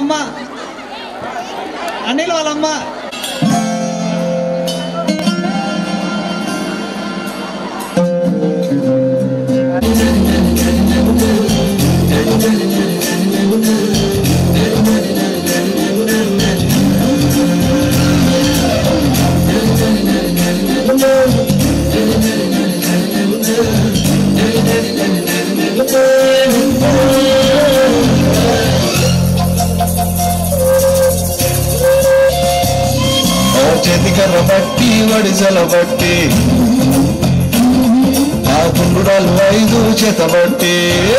అమ్మ అనిల్ వాళ్ళ అమ్మ ఓ చేతికర్ర బట్టి వడిసెల బట్టి ఆ గుండురాలు ఐదు చేత బట్టి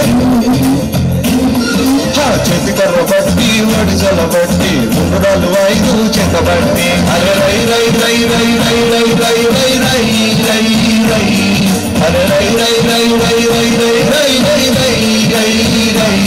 ఆ చేతికర్ర బట్టి వడిసెల బట్టి గుండురాలు ఐదు చేత బట్టి అరే రై రై రై రై రై రై రై రై రై రై రై అరే రై రై రై రై రై రై రై రై రై రై రై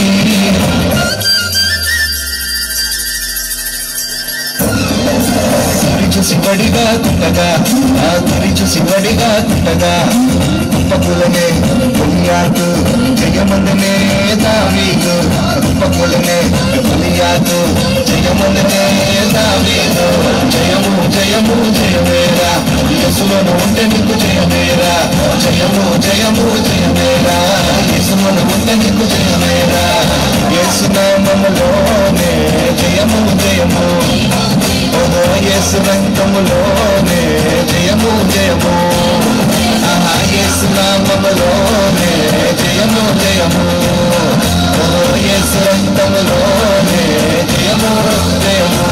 గురి చూసి వడిగా కుండగా ఆ గురి చూసి వడిగా కుండగా కుప్పకులనే పుణ్యాకు జయమందనే దావీదు కుప్పకులనే పుణ్యాకు జయమందనే దావీదు జయము జయము జయమేరా యేసులోను ఉంటే నీకు జయమేరా జయము జయము జయమేరా యేసులోను ఉంటే నీకు జయమేరా యేసునామములోనే జయము జయము ఓహో యేసు రంగములోనే జయము జయము ఆహా యేసు నామములోనే జయము జయము ఓహో యేసు రంగములోనే జయము జయము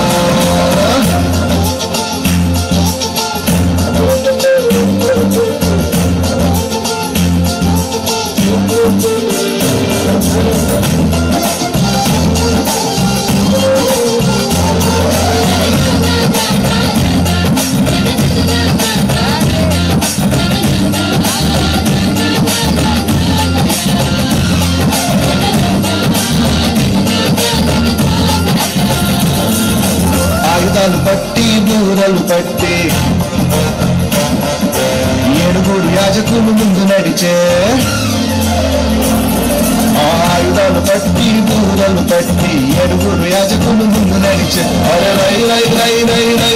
ఆయుధాలు పట్టి బూరలు పట్టి ఏడుగురు యాజకులు ముందు నడిచే ఆ ఆయుధాలు పట్టి బూరలు పట్టి ఏడుగురు యాజకులు ముందు నడిచే అరే రై రై రై రై రై